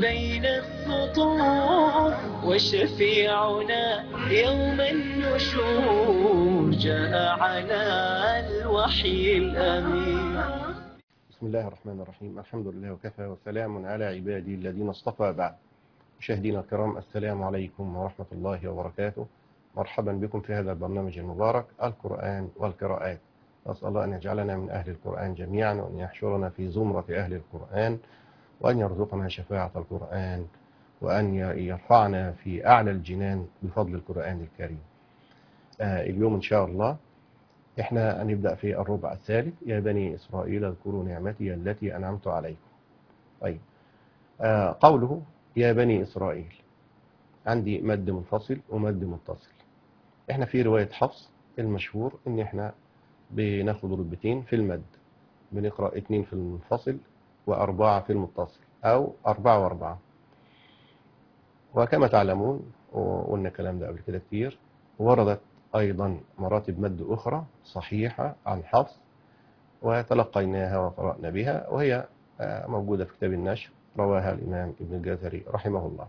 بين السطور وشفيعنا يوم النشور جاء على الوحي الأمين بسم الله الرحمن الرحيم الحمد لله وكفى وسلام على عبادي الذين اصطفى بعد مشاهدينا الكرام السلام عليكم ورحمة الله وبركاته مرحبا بكم في هذا البرنامج المبارك القرآن والقراءات أسأل الله أن يجعلنا من أهل القرآن جميعا وأن يحشرنا في زمرة أهل القرآن وأن يرزقنا شفاعة القرآن وأن يرفعنا في أعلى الجنان بفضل القرآن الكريم آه اليوم إن شاء الله إحنا هنبدأ في الربع الثالث يا بني إسرائيل اذكروا نعمتي التي أنعمت عليكم طيب آه قوله يا بني إسرائيل عندي مد منفصل ومد متصل احنا في رواية حفص المشهور ان احنا بناخد رتبتين في المد بنقرأ اتنين في المنفصل وأربعة في المتصل أو أربعة وأربعة وكما تعلمون وقلنا الكلام ده قبل كده كتير وردت أيضا مراتب مد أخرى صحيحة عن حفص وتلقيناها وقرأنا بها وهي موجودة في كتاب النشر رواها الإمام ابن الجزري رحمه الله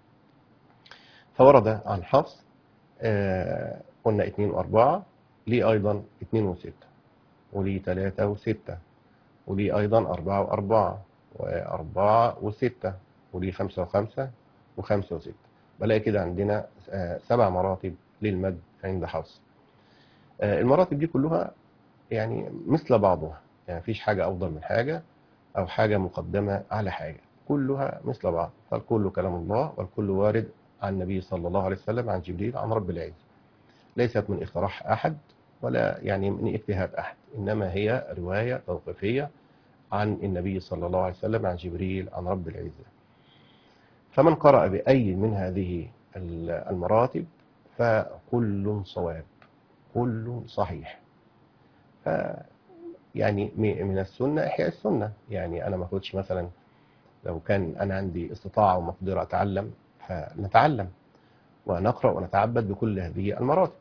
فورد عن حفص آه قلنا اثنين وأربعة لي أيضا اثنين وستة ولي ثلاثة وستة ولي أيضا أربعة وأربعة وأربعة وستة ولي خمسة وخمسة وخمسة وستة بلاقي كده عندنا آه سبع مراتب للمد عند حفص آه المراتب دي كلها يعني مثل بعضها يعني مفيش حاجة أفضل من حاجة أو حاجة مقدمة على حاجة كلها مثل بعض فالكل كلام الله والكل وارد عن النبي صلى الله عليه وسلم عن جبريل عن رب العزة ليست من اقتراح أحد ولا يعني من اجتهاد أحد إنما هي رواية توقيفية عن النبي صلى الله عليه وسلم عن جبريل عن رب العزة فمن قرأ بأي من هذه المراتب فكل صواب كل صحيح ف يعني من السنة إحياء السنة يعني أنا ما أخدش مثلا لو كان أنا عندي استطاعة ومقدرة أتعلم فنتعلم ونقرأ ونتعبد بكل هذه المراتب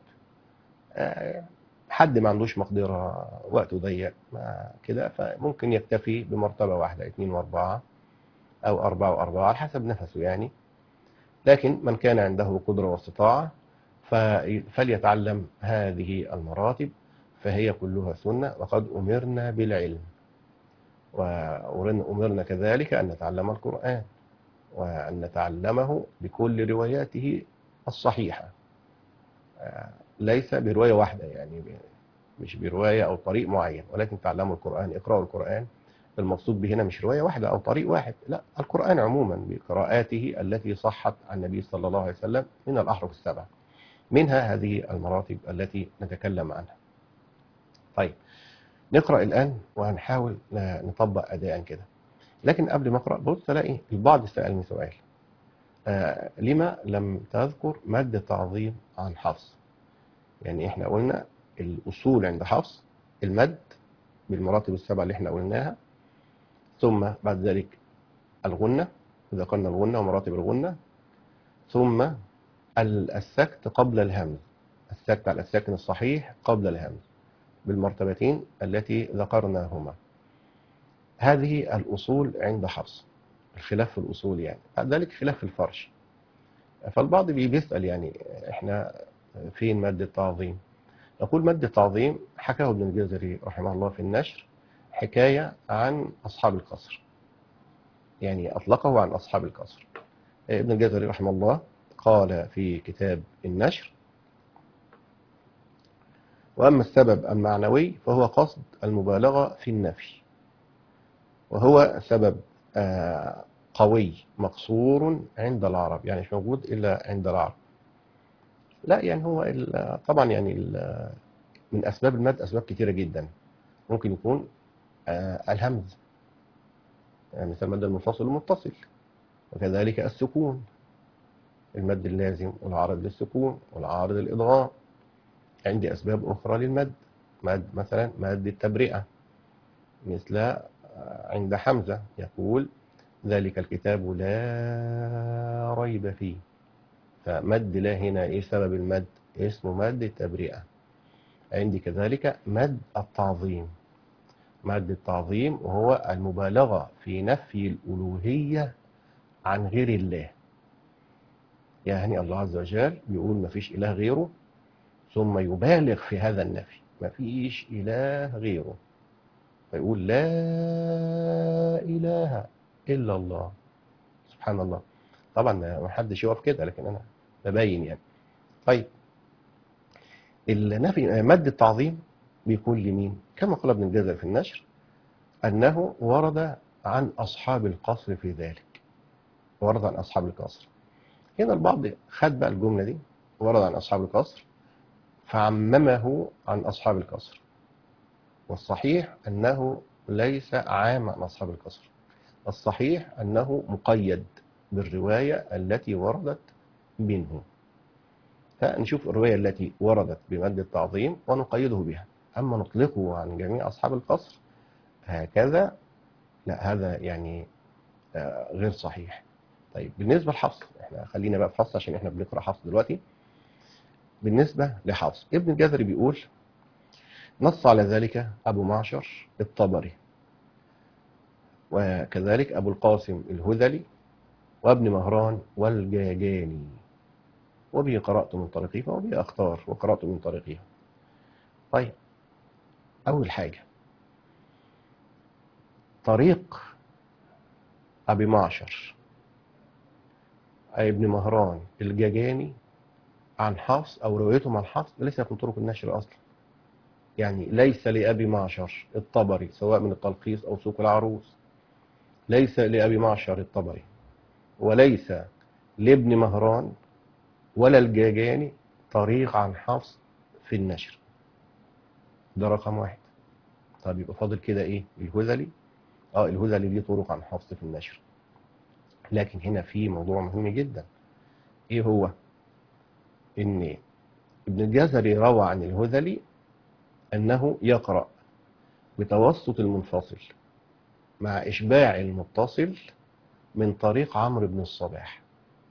حد ما عندوش مقدرة وقته ضيق كده فممكن يكتفي بمرتبة واحدة اثنين واربعة أو أربعة وأربعة على حسب نفسه يعني لكن من كان عنده قدرة واستطاعة فليتعلم هذه المراتب فهي كلها سنة وقد أمرنا بالعلم وأمرنا كذلك أن نتعلم القرآن وأن نتعلمه بكل رواياته الصحيحة ليس برواية واحدة يعني مش برواية أو طريق معين ولكن تعلموا القرآن اقرأوا القرآن المقصود به هنا مش رواية واحدة أو طريق واحد لا القرآن عموما بقراءاته التي صحت عن النبي صلى الله عليه وسلم من الأحرف السبعة منها هذه المراتب التي نتكلم عنها طيب نقرأ الآن وهنحاول نطبق أداء كده لكن قبل ما أقرأ بص ألاقي البعض سألني سؤال آه لما لم تذكر مد تعظيم عن حفص يعني احنا قلنا الأصول عند حفص المد بالمراتب السبعة اللي احنا قلناها ثم بعد ذلك الغنة ذكرنا الغنة ومراتب الغنة ثم السكت قبل الهمز السكت على الساكن الصحيح قبل الهمز بالمرتبتين التي ذكرناهما هذه الأصول عند حفص الخلاف في الأصول يعني بعد ذلك خلاف في الفرش فالبعض بيسأل يعني احنا فين مد التعظيم نقول مد التعظيم حكاه ابن الجزري رحمه الله في النشر حكاية عن أصحاب القصر يعني أطلقه عن أصحاب القصر ابن الجزري رحمه الله قال في كتاب النشر وأما السبب المعنوي فهو قصد المبالغة في النفي وهو سبب قوي مقصور عند العرب يعني مش موجود إلا عند العرب لا يعني هو طبعا يعني من أسباب المد أسباب كثيرة جدا ممكن يكون الهمز يعني مثل المد المنفصل والمتصل وكذلك السكون المد اللازم والعارض للسكون والعارض للإضغام عندي أسباب أخرى للمد مد مثلا مد التبرئة مثل عند حمزة يقول ذلك الكتاب لا ريب فيه فمد لا هنا إيه سبب المد اسمه مد التبرئة عندي كذلك مد التعظيم مد التعظيم وهو المبالغة في نفي الألوهية عن غير الله يعني الله عز وجل بيقول ما فيش إله غيره ثم يبالغ في هذا النفي ما فيش إله غيره فيقول لا إله إلا الله سبحان الله طبعا ما حدش يقف كده لكن أنا ببين يعني طيب النفي مد التعظيم بيكون لمين كما قال ابن الجزر في النشر أنه ورد عن أصحاب القصر في ذلك ورد عن أصحاب القصر هنا البعض خد بقى الجملة دي ورد عن أصحاب القصر فعممه عن أصحاب القصر والصحيح أنه ليس عام عن أصحاب القصر الصحيح أنه مقيد بالرواية التي وردت منه فنشوف الرواية التي وردت بمد التعظيم ونقيده بها أما نطلقه عن جميع أصحاب القصر هكذا لا هذا يعني آه، غير صحيح طيب بالنسبة لحفص احنا خلينا بقى في حفص عشان احنا بنقرأ حفص دلوقتي بالنسبة لحفص ابن الجزري بيقول نص على ذلك أبو معشر الطبري وكذلك أبو القاسم الهذلي وابن مهران والجاجاني وبه قرأت من طريقه وبه أختار وقرأت من طريقه طيب أول حاجة طريق أبي معشر أي ابن مهران الجاجاني عن حفص أو روايتهم عن حفص ليست من طرق النشر أصلا يعني ليس لأبي معشر الطبري سواء من التلخيص أو سوق العروس ليس لأبي معشر الطبري وليس لابن مهران ولا الجاجاني طريق عن حفص في النشر ده رقم واحد طب يبقى فاضل كده ايه الهذلي اه الهذلي ليه طرق عن حفص في النشر لكن هنا في موضوع مهم جدا ايه هو ان ابن الجزري روى عن الهذلي انه يقرأ بتوسط المنفصل مع اشباع المتصل من طريق عمرو بن الصباح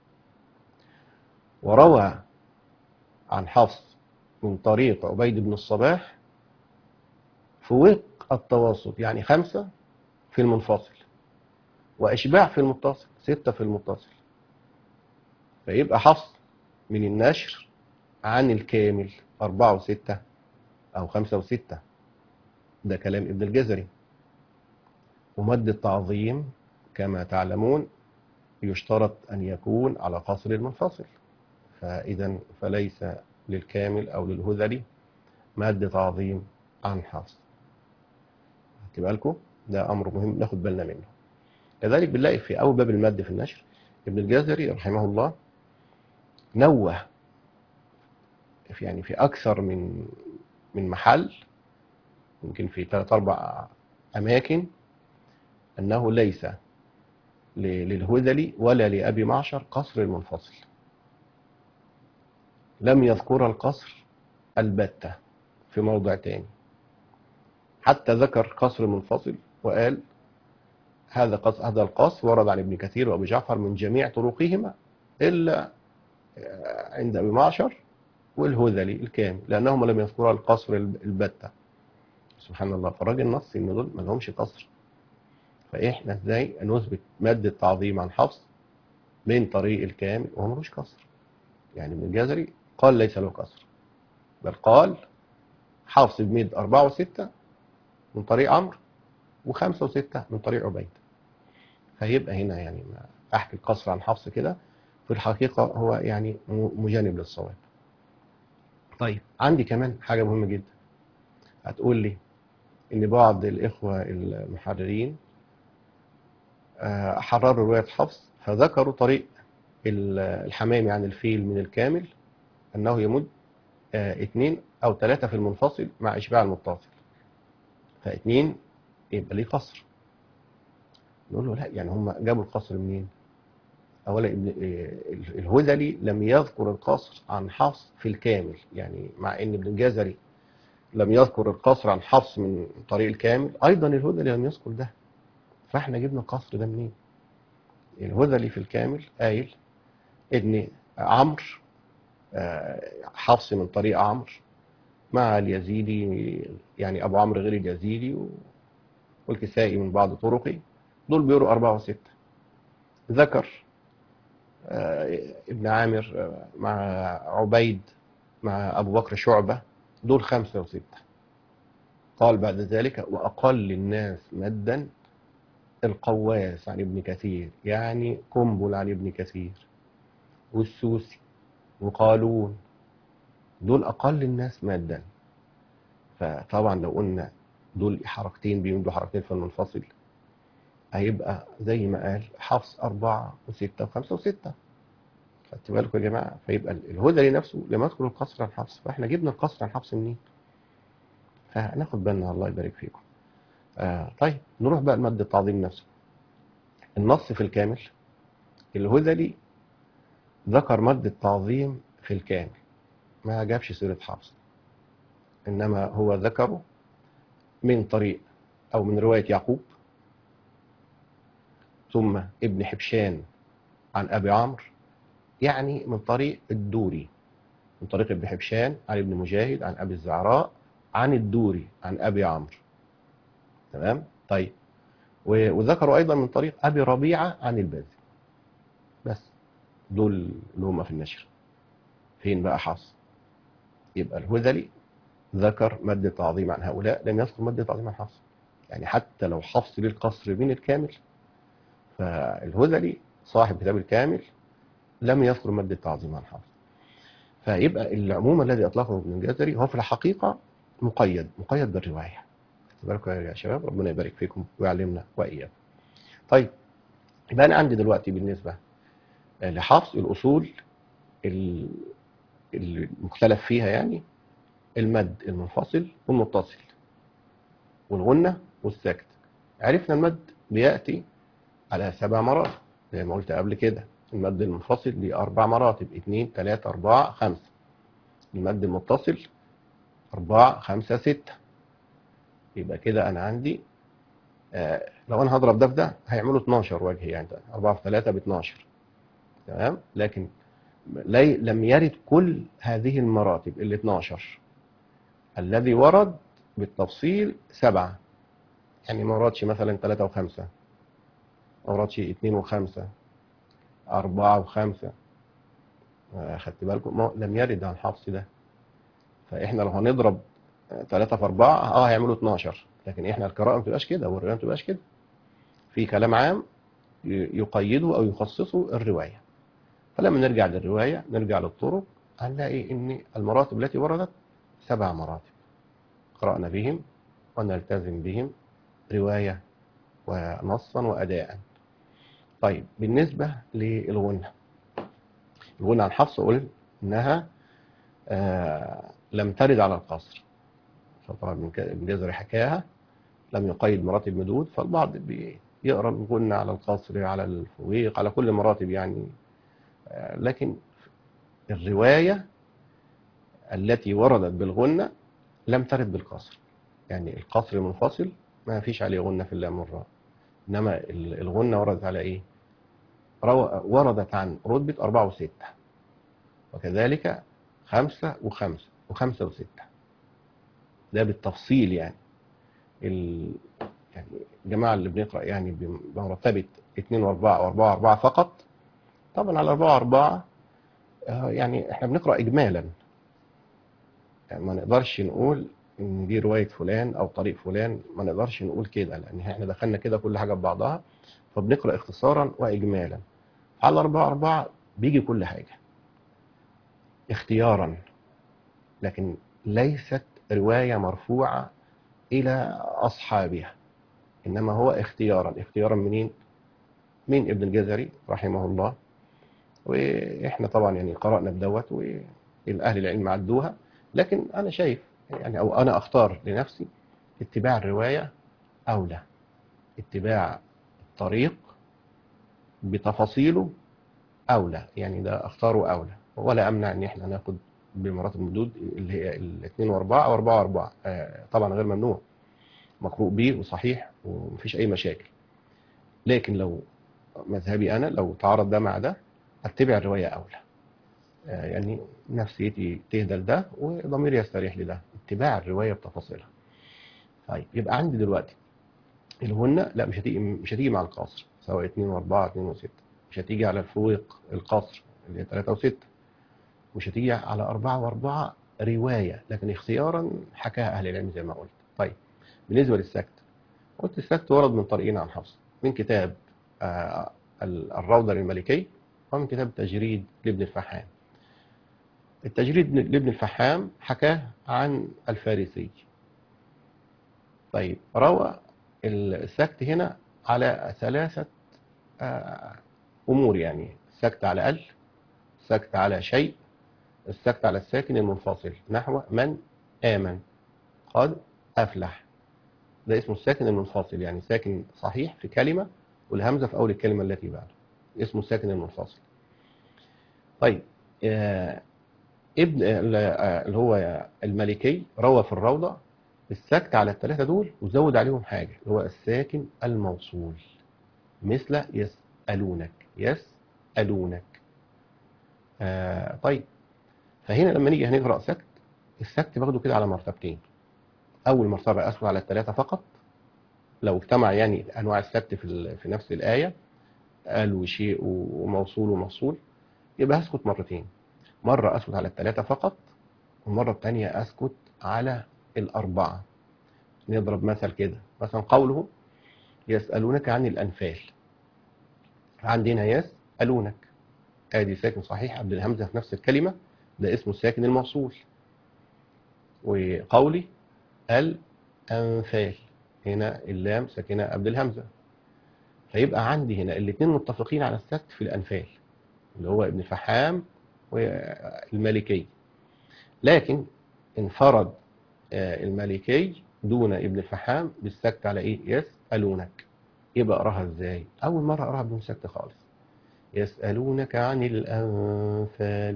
وروى عن حفص من طريق عبيد بن الصباح فوق التوسط يعني خمسة في المنفصل وإشباع في المتصل ستة في المتصل فيبقى حفص من النشر عن الكامل أربعة وستة أو خمسة وستة ده كلام ابن الجزري ومد التعظيم كما تعلمون يشترط أن يكون على قصر المنفصل فإذا فليس للكامل أو للهذلي مد تعظيم عن حفص تبقى لكم ده أمر مهم ناخد بالنا منه كذلك بنلاقي في أول باب المد في النشر ابن الجزري رحمه الله نوه في يعني في أكثر من من محل يمكن في ثلاث أربع أماكن أنه ليس للهذلي ولا لأبي معشر قصر المنفصل لم يذكر القصر البتة في موضع تاني حتى ذكر قصر منفصل وقال هذا قص هذا القصر ورد عن ابن كثير وابي جعفر من جميع طرقهما الا عند ابي معشر والهذلي الكامل لانهما لم يذكرا القصر البتة سبحان الله فالراجل نص ان دول ما لهمش قصر فاحنا ازاي نثبت مد التعظيم عن حفص من طريق الكامل وهو ملوش قصر يعني ابن الجزري قال ليس له قصر بل قال حفص بمد أربعة وستة من طريق عمرو وخمسة وستة من طريق عبيد فيبقى هنا يعني ما أحكي القصر عن حفص كده في الحقيقة هو يعني مجانب للصواب طيب عندي كمان حاجة مهمة جدا هتقول لي إن بعض الإخوة المحررين حرروا رواية حفص فذكروا طريق الحمامي عن الفيل من الكامل أنه يمد اثنين أو ثلاثة في المنفصل مع إشباع المتصل فاثنين يبقى ليه قصر نقول له لا يعني هم جابوا القصر منين اولا ابن الهذلي لم يذكر القصر عن حفص في الكامل يعني مع ان ابن الجزري لم يذكر القصر عن حفص من طريق الكامل ايضا الهذلي لم يذكر ده فاحنا جبنا القصر ده منين الهذلي في الكامل قايل ان عمرو حفص من طريق عمرو مع اليزيدي يعني أبو عمرو غير اليزيدي والكسائي من بعض طرقه دول بيقروا أربعة وستة ذكر آه، ابن عامر آه، مع عبيد مع أبو بكر شعبة دول خمسة وستة قال بعد ذلك وأقل الناس مدا القواس عن ابن كثير يعني قنبل عن ابن كثير والسوسي وقالون دول أقل الناس مادا فطبعا لو قلنا دول حركتين بيمدوا حركتين في المنفصل هيبقى زي ما قال حفص أربعة وستة وخمسة وستة خدت بالكم يا جماعة فيبقى الهدى نفسه لما يدخل القصر عن حفص فاحنا جبنا القصر عن حفص منين؟ فهناخد بالنا الله يبارك فيكم آه طيب نروح بقى لمادة التعظيم نفسه النص في الكامل الهذلي ذكر مادة تعظيم في الكامل ما جابش سيرة حفص إنما هو ذكره من طريق أو من رواية يعقوب ثم ابن حبشان عن أبي عمرو يعني من طريق الدوري من طريق ابن حبشان عن ابن مجاهد عن أبي الزعراء عن الدوري عن أبي عمرو تمام طيب و- وذكروا أيضا من طريق أبي ربيعة عن البازي بس دول اللي هم في النشر فين بقى حفص يبقى الهذلي ذكر مادة تعظيم عن هؤلاء لم يذكر مادة تعظيم عن حفص يعني حتى لو حفص للقصر من الكامل فالهذلي صاحب كتاب الكامل لم يذكر مادة تعظيم عن حفص فيبقى العموم الذي أطلقه ابن الجزري هو في الحقيقة مقيد مقيد بالرواية خدت بالكم يا شباب ربنا يبارك فيكم ويعلمنا وإياكم طيب يبقى أنا عندي دلوقتي بالنسبة لحفص الأصول ال- المختلف فيها يعني المد المنفصل والمتصل والغنة والسكت عرفنا المد بيأتي على سبع مراتب زي ما قلت قبل كده المد المنفصل ليه أربع مراتب اتنين تلاتة أربعة خمسة المد المتصل أربعة خمسة ستة يبقى كده أنا عندي آه لو أنا هضرب ده في ده هيعملوا 12 وجه يعني أربعة في ثلاثة ب 12 تمام لكن لي لم يرد كل هذه المراتب ال 12 الذي ورد بالتفصيل سبعة يعني ما وردش مثلا ثلاثة وخمسة ما وردش اثنين وخمسة أربعة وخمسة آه، خدت بالكم ما لم يرد عن حفص ده فإحنا لو هنضرب آه، ثلاثة في أربعة اه هيعملوا 12 لكن إحنا القراءة ما بتبقاش كده والرواية ما بتبقاش كده في كلام عام ي- يقيده أو يخصصه الرواية فلما نرجع للرواية نرجع للطرق هنلاقي إن المراتب التي وردت سبع مراتب قرأنا بهم ونلتزم بهم رواية ونصا وأداء طيب بالنسبة للغنى الغنى عن حفص قلت إنها آه لم ترد على القصر فطبعا ابن ك- ابن جزري حكاها لم يقيد مراتب مدود فالبعض بيقرا الغنى على القصر على الفويق على كل مراتب يعني آه لكن الرواية التي وردت بالغنى لم ترد بالقصر يعني القصر المنفصل ما فيش عليه غنى في اللام والراء انما ال- الغنى وردت على ايه رو- وردت عن رتبة أربعة وستة وكذلك خمسة وخمسة وخمسة وستة ده بالتفصيل يعني ال... يعني الجماعة اللي بنقرأ يعني بمرتبة اتنين وأربعة وأربعة وأربعة فقط طبعا على أربعة وأربعة آه، يعني احنا بنقرأ إجمالا يعني ما نقدرش نقول ان دي رواية فلان او طريق فلان ما نقدرش نقول كده لان احنا دخلنا كده كل حاجة ببعضها فبنقرأ اختصارا واجمالا على أربعة أربعة بيجي كل حاجة اختيارا لكن ليست رواية مرفوعة إلى أصحابها إنما هو اختيارا اختيارا منين من ابن الجزري رحمه الله وإحنا طبعا يعني قرأنا بدوت والأهل العلم عدوها لكن أنا شايف يعني أو أنا أختار لنفسي اتباع الرواية أولى اتباع الطريق بتفاصيله أولى يعني ده أختاره أولى ولا أمنع إن إحنا ناخد بمراتب المدود اللي هي الاثنين وأربعة أو أربعة وأربعة آه، طبعا غير ممنوع مقروء به وصحيح ومفيش أي مشاكل لكن لو مذهبي أنا لو تعارض ده مع ده أتبع الرواية أولى آه، يعني نفسيتي تهدى لده وضميري يستريح لده اتباع الرواية بتفاصيلها طيب يبقى عندي دلوقتي الغنة لا مش هتيجي مش هتيجي مع القصر سواء 2 و4 2 و6 مش هتيجي على الفويق القصر اللي هي 3 و6 مش هتيجي على 4 و4 رواية لكن اختيارا حكاها أهل العلم زي ما قلت طيب بالنسبة للسكت قلت السكت ورد من طريقين عن حفص من كتاب آه الروضة للملكي ومن كتاب تجريد لابن الفحام التجريد لابن الفحام حكاه عن الفارسي طيب روى السكت هنا على ثلاثة آه أمور يعني السكت على ال السكت على شيء السكت على الساكن المنفصل نحو من آمن قد أفلح ده اسمه الساكن المنفصل يعني ساكن صحيح في كلمة والهمزة في أول الكلمة التي بعده اسمه الساكن المنفصل طيب آه ابن اللي هو الملكي روى في الروضة السكت على الثلاثة دول وزود عليهم حاجة اللي هو الساكن الموصول مثل يسألونك يسألونك آه طيب فهنا لما نيجي هنقرأ سكت السكت باخده كده على مرتبتين أول مرتبة أسكت على الثلاثة فقط لو اجتمع يعني أنواع السكت في في نفس الآية قال وشيء وموصول ومفصول يبقى هسكت مرتين مرة أسكت على الثلاثة فقط والمرة الثانية أسكت على الأربعة نضرب مثل كده مثلا قوله يسألونك عن الأنفال عندنا يسألونك ادي ساكن صحيح قبل الهمزة في نفس الكلمة ده اسمه الساكن الموصول وقولي الأنفال هنا اللام ساكنة قبل الهمزة فيبقى عندي هنا الاثنين متفقين على السكت في الأنفال اللي هو ابن فحام والمالكي لكن انفرد المالكي دون ابن فحام بالسكت على ايه يسألونك يبقى اقراها ازاي اول مرة اقراها بدون سكت خالص يسألونك عن الأنفال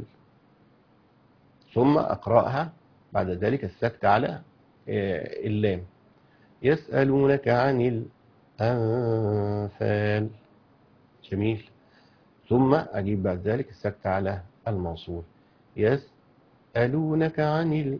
ثم أقرأها بعد ذلك السكت على اللام يسألونك عن الأنفال جميل ثم أجيب بعد ذلك السكت على الموصول يسألونك عن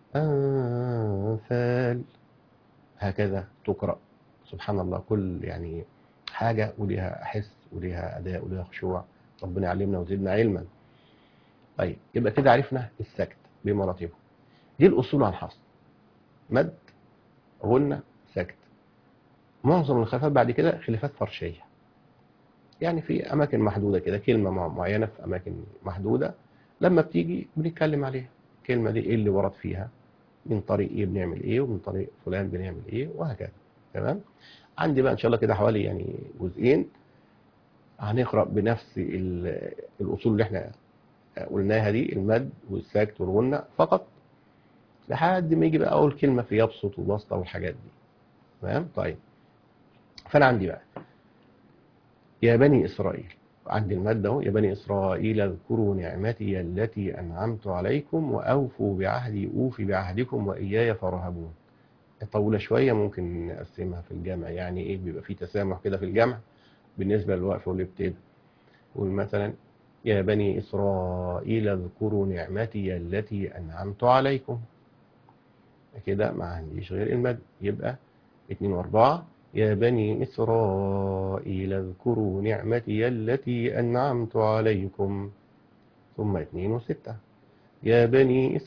الأنفال هكذا تقرأ سبحان الله كل يعني حاجة وليها حس وليها أداء وليها خشوع ربنا يعلمنا وزدنا علما طيب يبقى كده عرفنا السكت بمراتبه دي الأصول عن حصر مد غنة سكت معظم الخلافات بعد كده خلافات فرشية يعني في أماكن محدودة كده كلمة معينة في أماكن محدودة لما بتيجي بنتكلم عليها الكلمة دي إيه اللي ورد فيها من طريق إيه بنعمل إيه ومن طريق فلان بنعمل إيه وهكذا تمام عندي بقى إن شاء الله كده حوالي يعني جزئين هنقرأ بنفس الأصول اللي احنا قلناها دي المد والساكت والغنة فقط لحد ما يجي بقى أول كلمة في يبسط وبسطة والحاجات دي تمام طيب فأنا عندي بقى يا بني إسرائيل عندي المادة اهو يا بني إسرائيل اذكروا نعمتي التي أنعمت عليكم وأوفوا بعهدي أوفي بعهدكم وإياي فارهبون طولة شوية ممكن نقسمها في الجمع يعني إيه بيبقى في تسامح كده في الجمع بالنسبة للوقف والابتداء قول مثلا يا بني إسرائيل اذكروا نعمتي التي أنعمت عليكم كده ما عنديش غير المد يبقى اتنين واربعة يا بني إسرائيل اذكروا نعمتي التي أنعمت عليكم ثم اتنين وستة يا بني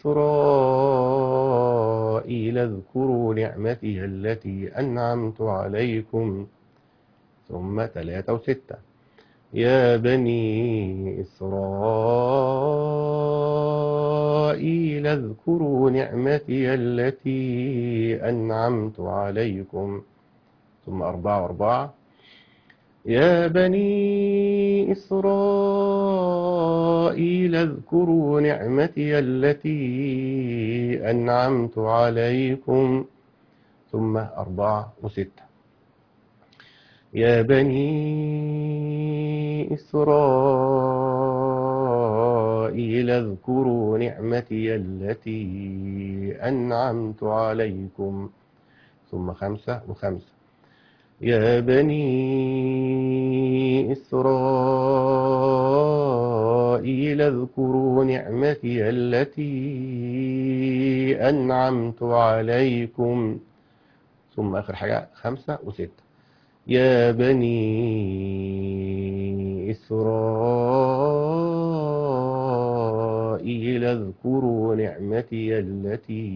إسرائيل اذكروا نعمتي التي أنعمت عليكم ثم ثلاثة وستة يا بني إسرائيل اذكروا نعمتي التي أنعمت عليكم ثم أربعة وأربعة يا بني إسرائيل اذكروا نعمتي التي أنعمت عليكم ثم أربعة وستة يا بني إسرائيل اذكروا نعمتي التي أنعمت عليكم ثم خمسة وخمسة يا بني إسرائيل اذكروا نعمتي التي أنعمت عليكم ثم آخر حاجة خمسة وستة يا بني إسرائيل اذكروا نعمتي التي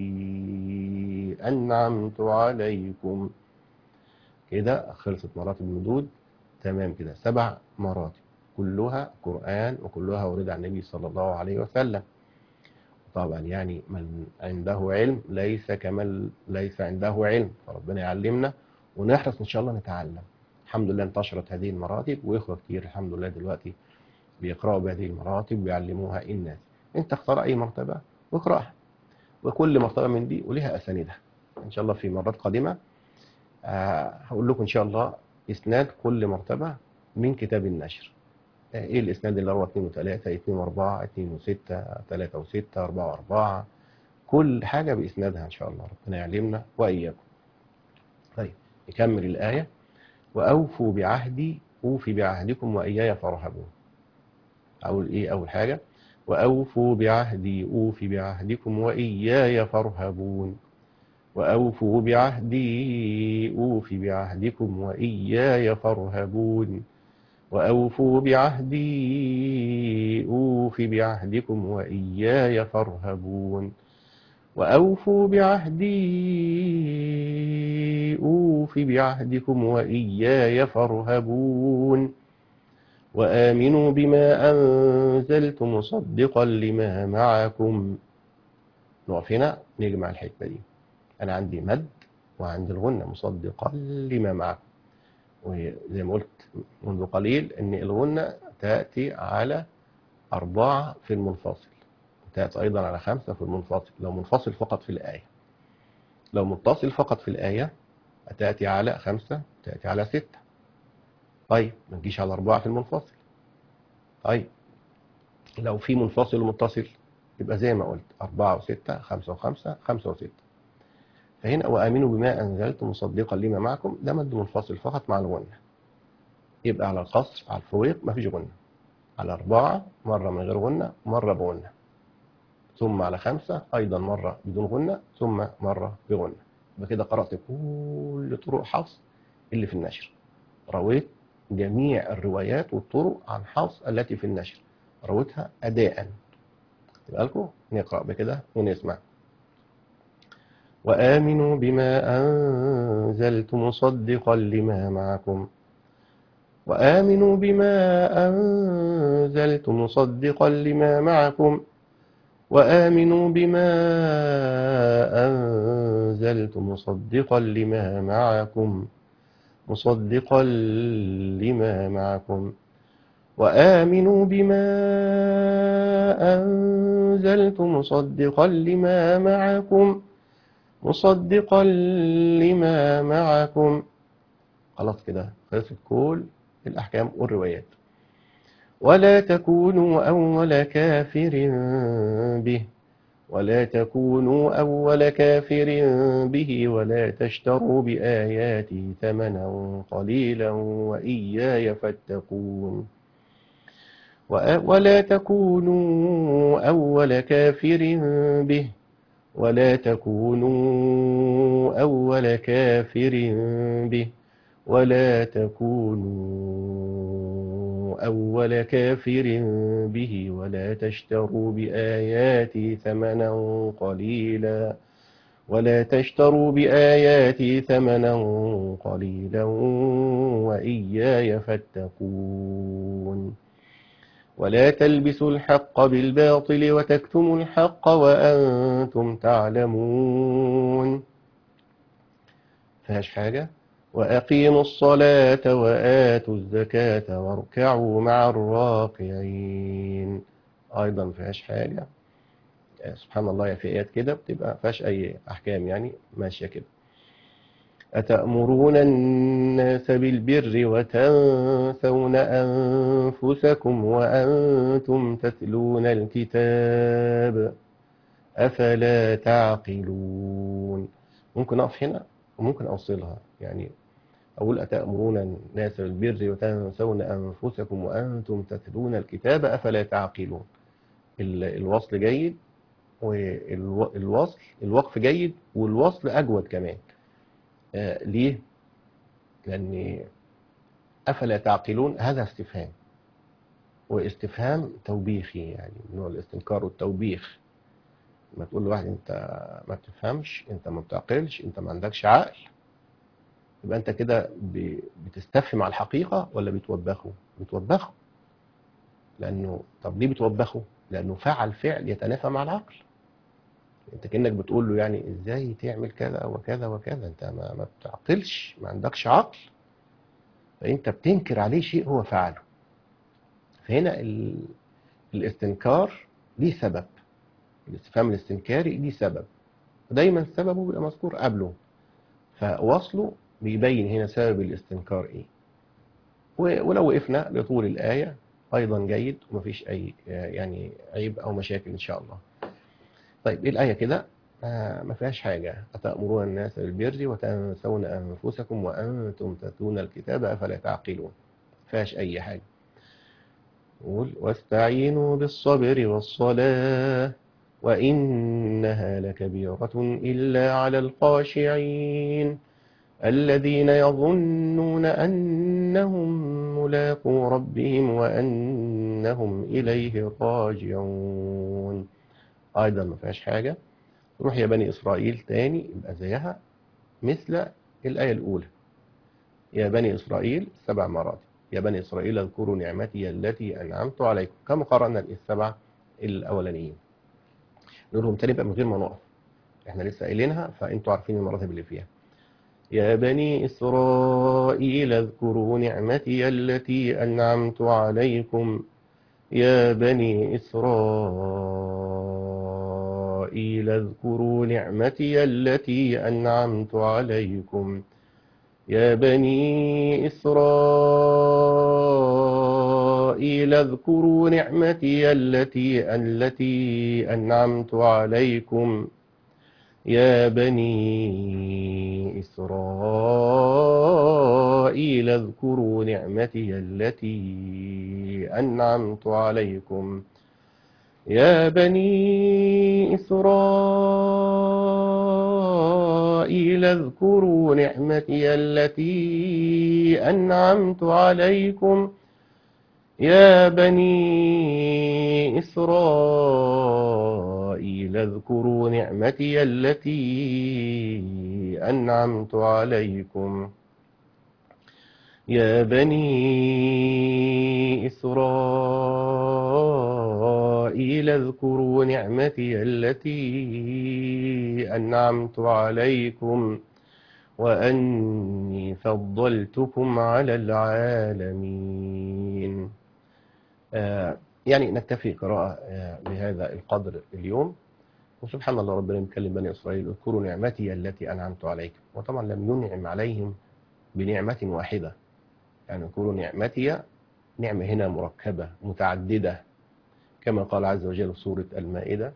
أنعمت عليكم كده خلصت مراتب المدود تمام كده سبع مراتب كلها قرآن وكلها ورد عن النبي صلى الله عليه وسلم طبعا يعني من عنده علم ليس كمن ليس عنده علم فربنا يعلمنا ونحرص ان شاء الله نتعلم الحمد لله انتشرت هذه المراتب واخوه كتير الحمد لله دلوقتي بيقراوا بهذه المراتب ويعلموها الناس انت اختار اي مرتبه واقراها وكل مرتبه من دي ولها اسانيدها ان شاء الله في مرات قادمه آه هقول لكم ان شاء الله اسناد كل مرتبه من كتاب النشر آه، ايه الاسناد اللي هو 2 و3 2 و4 2 و6 3 و6 4 و4 كل حاجه باسنادها ان شاء الله ربنا يعلمنا واياكم طيب نكمل الايه واوفوا بعهدي اوفي بعهدكم واياي فارهبون اقول ايه اول حاجه واوفوا بعهدي اوفي بعهدكم واياي فارهبون واوفوا بعهدي اوفي بعهدكم واياي فارهبون وأوفوا بعهدي أوف بعهدكم وإياي فارهبون وأوفوا بعهدي أوف بعهدكم وإياي فارهبون وآمنوا بما أنزلت مصدقا لما معكم نقف هنا نجمع الحتة دي أنا عندي مد وعندي الغنة مصدقا لما معكم وزي ما قلت منذ قليل ان الغنة تأتي على أربعة في المنفصل تأتي أيضا على خمسة في المنفصل لو منفصل فقط في الآية لو متصل فقط في الآية تأتي على خمسة تأتي على ستة طيب ما تجيش على أربعة في المنفصل طيب لو في منفصل ومتصل يبقى زي ما قلت أربعة وستة خمسة وخمسة خمسة وستة فهنا وآمنوا بما أنزلت مصدقا لما معكم ده مد منفصل فقط مع الغنة يبقى على القصر على الفويق ما فيش غنة على أربعة مرة من غير غنة مرة بغنة ثم على خمسة أيضا مرة بدون غنة ثم مرة بغنة يبقى كده قرأت كل طرق حفص اللي في النشر رويت جميع الروايات والطرق عن حفص التي في النشر رويتها أداء يبقى لكم نقرأ بكده ونسمع وآمنوا بما أنزلت مصدقا لما معكم وآمنوا بما أنزلت مصدقا لما معكم وآمنوا بما أنزلت مصدقا لما معكم مصدقا لما معكم وآمنوا بما أنزلت مصدقا لما معكم مصدقا لما معكم خلاص كده خلصت كل الأحكام والروايات ولا تكونوا أول كافر به ولا تكونوا أول كافر به ولا تشتروا بآياتي ثمنا قليلا وإياي فاتقون ولا تكونوا أول كافر به ولا تكونوا أول كافر به ولا تكونوا أول كافر به ولا تشتروا بآياتي ثمنا قليلا ولا تشتروا بآياتي ثمنا قليلا وإياي فاتقون ولا تلبسوا الحق بالباطل وتكتموا الحق وأنتم تعلمون فيهاش حاجة وأقيموا الصلاة وآتوا الزكاة واركعوا مع الراكعين أيضا فيهاش حاجة سبحان الله يا في آيات كده بتبقى فيهاش أي أحكام يعني ماشية كده أتأمرون الناس بالبر وتنسون أنفسكم وأنتم تتلون الكتاب أفلا تعقلون ممكن أقف هنا وممكن أوصلها يعني أقول أتأمرون الناس بالبر وتنسون أنفسكم وأنتم تتلون الكتاب أفلا تعقلون الوصل جيد والوصل الوقف جيد والوصل أجود كمان آه ليه؟ لأن أفلا تعقلون هذا استفهام واستفهام توبيخي يعني من نوع الاستنكار والتوبيخ ما تقول لواحد انت ما بتفهمش انت ما بتعقلش انت ما عندكش عقل يبقى انت كده ب- بتستفهم على الحقيقة ولا بتوبخه بتوبخه لانه طب ليه بتوبخه لانه فعل فعل يتنافى مع العقل انت كأنك بتقول له يعني ازاي تعمل كذا وكذا وكذا انت ما, ما بتعقلش ما عندكش عقل فانت بتنكر عليه شيء هو فعله فهنا ال... الاستنكار ليه سبب الاستفهام الاستنكاري ليه سبب ودايما سببه بيبقى مذكور قبله فوصله بيبين هنا سبب الاستنكار ايه و- ولو وقفنا لطول الآية أيضا جيد ومفيش أي آه، يعني عيب أو مشاكل إن شاء الله طيب إيه الآية كده آه ما فيهاش حاجة أتأمرون الناس بالبر وتنسون أنفسكم وأنتم تتلون الكتاب أفلا تعقلون ما فيهاش أي حاجة قول واستعينوا بالصبر والصلاة وإنها لكبيرة إلا على الخاشعين الذين يظنون أنهم ملاقو ربهم وأنهم إليه راجعون أيضا ما فيهاش حاجة روح يا بني إسرائيل تاني يبقى زيها مثل الآية الأولى يا بني إسرائيل سبع مرات يا بني إسرائيل اذكروا نعمتي التي أنعمت عليكم كما قرأنا السبع الأولانيين نقولهم تاني بقى من غير ما نقف احنا لسه قايلينها فانتوا عارفين المراتب اللي فيها يا بني إسرائيل اذكروا نعمتي التي أنعمت عليكم يا بني إسرائيل اذكروا نعمتي التي أنعمت عليكم يا بني إسرائيل اذكروا نعمتي التي التي أنعمت عليكم يا بني إسرائيل اذكروا نعمتي التي أنعمت عليكم يا بني إسرائيل اذكروا نعمتي التي أنعمت عليكم يا بني إسرائيل اذكروا نعمتي التي أنعمت عليكم يا بني إسرائيل اذكروا نعمتي التي أنعمت عليكم وأني فضلتكم على العالمين آه، يعني نكتفي قراءة آه، بهذا القدر اليوم وسبحان الله ربنا يكلم بني إسرائيل اذكروا نعمتي التي أنعمت عليكم وطبعا لم ينعم عليهم بنعمة واحدة يعني اذكروا نعمتي نعمة هنا مركبة متعددة كما قال عز وجل في سورة المائدة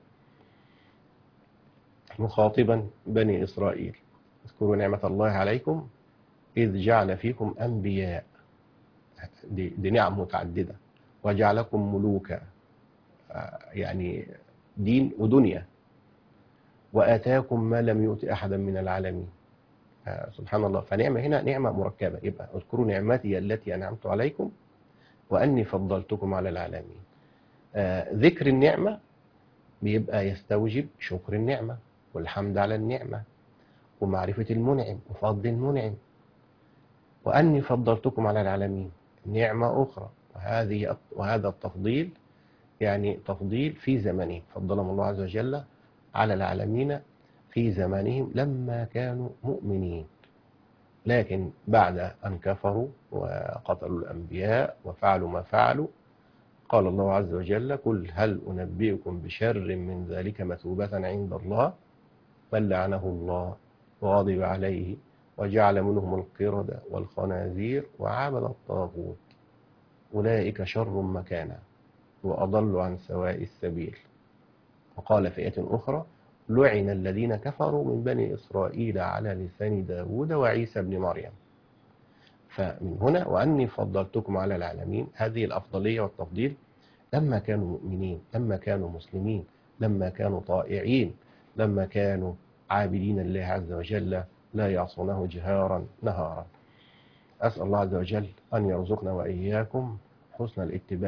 مخاطبا بني إسرائيل اذكروا نعمة الله عليكم إذ جعل فيكم أنبياء دي, دي نعم متعددة وجعلكم ملوكا آه، يعني دين ودنيا وآتاكم ما لم يؤت أحدا من العالمين آه، سبحان الله فنعمة هنا نعمة مركبة يبقى اذكروا نعمتي التي أنعمت عليكم وأني فضلتكم على العالمين آه، ذكر النعمة بيبقى يستوجب شكر النعمة والحمد على النعمة ومعرفة المنعم وفضل المنعم وأني فضلتكم على العالمين نعمة أخرى وهذه وهذا التفضيل يعني تفضيل في زمنهم فضلهم الله عز وجل على العالمين في زمانهم لما كانوا مؤمنين لكن بعد أن كفروا وقتلوا الأنبياء وفعلوا ما فعلوا قال الله عز وجل قل هل أنبئكم بشر من ذلك مثوبة عند الله من لعنه الله وغضب عليه وجعل منهم القردة والخنازير وعبد الطاغوت أولئك شر مكانا وأضل عن سواء السبيل وقال في آية أخرى لعن الذين كفروا من بني إسرائيل على لسان داود وعيسى بن مريم فمن هنا وأني فضلتكم على العالمين هذه الأفضلية والتفضيل لما كانوا مؤمنين لما كانوا مسلمين لما كانوا طائعين لما كانوا عابدين الله عز وجل لا يعصونه جهارا نهارا أسأل الله عز وجل أن يرزقنا وإياكم حسن الاتباع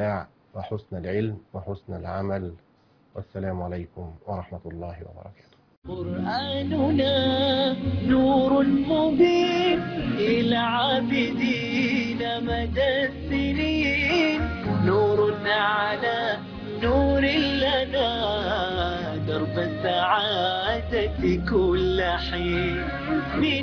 وحسن العلم وحسن العمل والسلام عليكم ورحمة الله وبركاته قرآننا نور مبين للعابدين مدى السنين نور على نور لنا درب السعادة كل حين